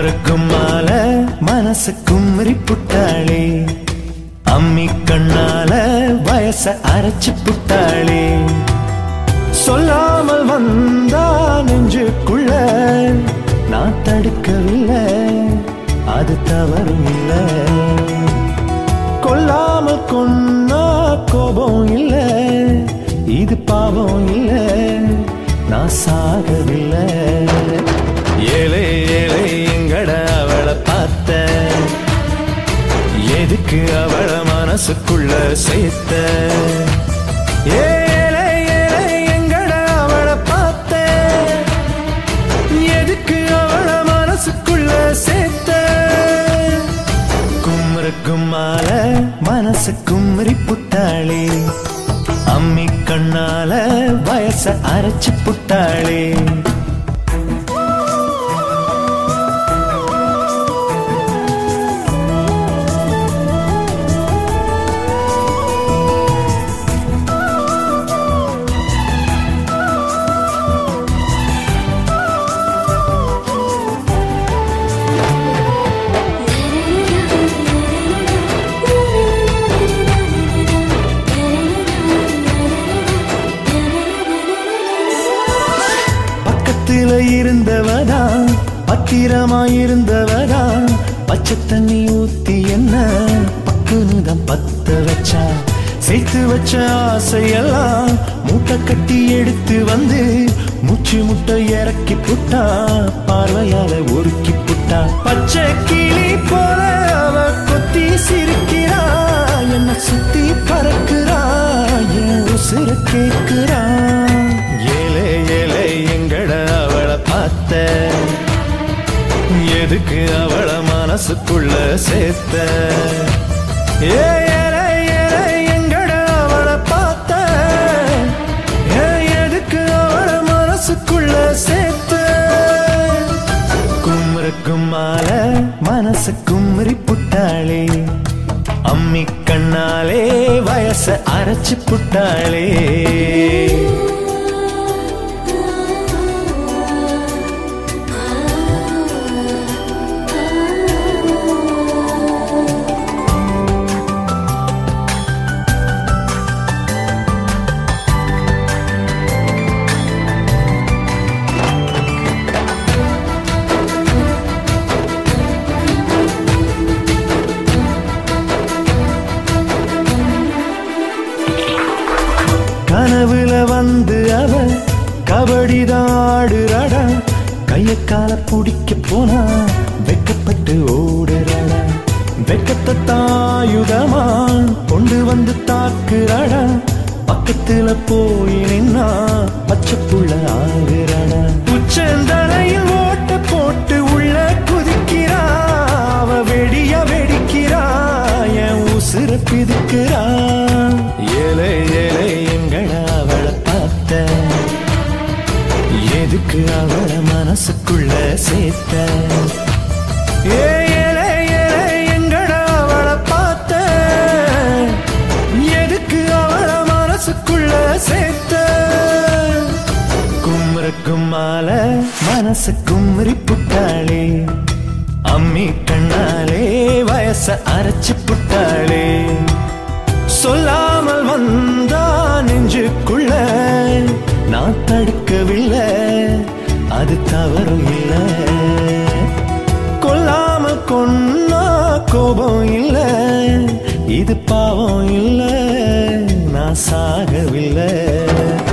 குமருக்கும் மால மனசு குமரி புட்டாளே அம்மி கண்ணால வயச அரைச்சு புட்டாளே சொல்லாமல் வந்தா நெஞ்சுக்குள்ள நான் தடுக்கவில்லை அது தவறும் இல்லை கொல்லாமல் கொன்னா கோபம் இல்ல இது பாவம் இல்ல நான் சாகவில்லை ஏழை ஏழை எங்கட அவளை பார்த்த எதுக்கு அவள மனசுக்குள்ள சேர்த்த ஏழை ஏழை எங்கட அவளை பார்த்த எதுக்கு அவள மனசுக்குள்ள சேர்த்த குமரு கும்மால மனசு குமரி புட்டாளே அம்மி கண்ணால வயச அரைச்சு புட்டாளே பக்கத்துல இருந்தவதா பத்திரமா இருந்தவதா பச்சை தண்ணி ஊத்தி என்ன பக்குனுதம் பத்த வச்சா சேர்த்து வச்ச ஆசையெல்லாம் மூட்டை கட்டி எடுத்து வந்து மூச்சு முட்டை இறக்கி புட்டா பார்வையால ஒருக்கி புட்டா பச்சை கிளி போல அவ கொத்தி சிரிக்கிறா என்ன சுத்தி பறக்குறா என் உசுர கேக்குறா ஏழை ஏழை எங்கட அவளை பார்த்த எதுக்கு அவள மனசுக்குள்ள சேர்த்த ஏ ஏழை ஏழை எங்கட அவளை பார்த்த ஏ எதுக்கு அவள மனசுக்குள்ள சேர்த்த குமரு கும்மால மனசு குமரி புட்டாளே அம்மி கண்ணாலே வயச அரைச்சு புட்டாளே கனவுல வந்து அவ கபடிதான் ஆடுறாடா கைய கால பிடிக்க போனா வெக்கப்பட்டு ஓடுறாடா வெக்கத்தை தாயுதமா கொண்டு வந்து தாக்குறாடா பக்கத்துல போய் நின்னா பச்சை புள்ள ஆகுறாடா உச்சந்தலையில் ஓட்ட போட்டு உள்ள குதிக்கிறா அவ வெடிய வெடிக்கிறா என் உசுர பிதுக்கிறா ஏழை ஏழை எங்கட அவளை பார்த்த எதுக்கு அவள மனசுக்குள்ள சேர்த்த ஏ ஏழை ஏழை எங்கட அவளை பார்த்த எதுக்கு அவள மனசுக்குள்ள சேர்த்த குமரு கும்மால மனசு குமரி புட்டாளே அம்மி கண்ணாலே வயச அரைச்சு புட்டாளே சொல்லாமல் வந்தா நெஞ்சுக்குள்ள நான் தடுக்கவில்லை அது தவறும் இல்லை கொல்லாமல் கொன்னா கோபம் இல்லை இது பாவம் இல்லை நான் சாகவில்லை